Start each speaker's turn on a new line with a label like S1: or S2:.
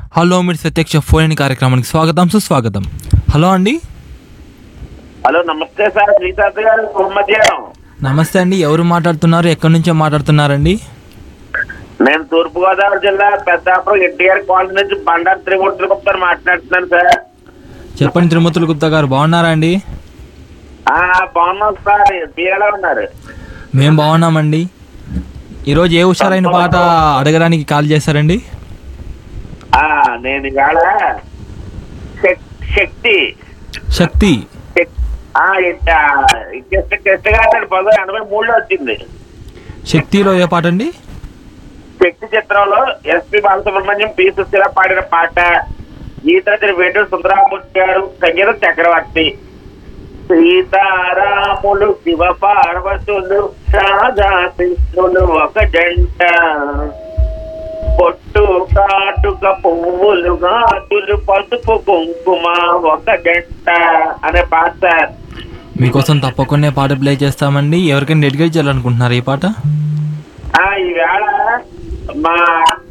S1: hello మీరు ప్రత్యక్ష phone in కార్యక్రమానికి స్వాగతం సుస్వాగతం హలో అండి
S2: హలో నమస్తే సార్ శ్రీశాంత్ గారు శుభ మధ్యాహ్నం
S1: నమస్తే అండి ఎవరు మాట్లాడుతున్నారు ఎక్కడి నుంచో మాట్లాడుతున్నారండి
S2: నేను తూర్పుగోదావరి జిల్లా పెద్దాపురం ఎన్టీఆర్ కాలనీ నుంచి బండారు త్రిమూర్తుల గుప్తారు మాట్లాడుతున్నాను సార్
S1: చెప్పండి తిరుమతుల గుప్తా గారు బాగున్నారా అండి
S2: ఆ, బాగున్నాం సార్ మీరు ఎలా ఉన్నారు
S1: మేము బాగున్నామండి ఈరోజు ఏ హుషారైన పాట అడగడానికి కాల్ చేశారండి
S2: ఆ నేను ఇవాళ శక్- శక్తి
S1: శక్తి
S2: శక్- ఆ, ఇట్ట- టెస్ట్ టెస్ట్ గా పంతొమ్మిది ఎనభై మూడులో వచ్చింది
S1: శక్తిలో ఏ పాట అండి
S2: శక్తి చిత్రంలో ఎస్పి బాలసుబ్రహ్మణ్యం పి సుశీల పాడిన పాట గీతాంజలి వేటూరు సుందరామూర్తి గారు సంగీతం చక్రవర్తి సీతారాములు శివ పార్వతులు రాధా కృష్ణులు ఒక జంట పొట్టు కాటుక పువ్వులు గాజులు పసుపు కుంకుమ ఒక జంట అనే పాట సార్
S1: మీకోసం తప్పకుండా పాట ప్లే చేస్తామండి ఎవరికైనా డెడికేట్ చేయాలనుకుంటున్నారు ఈ పాట
S2: ఆ, ఈవేళ మా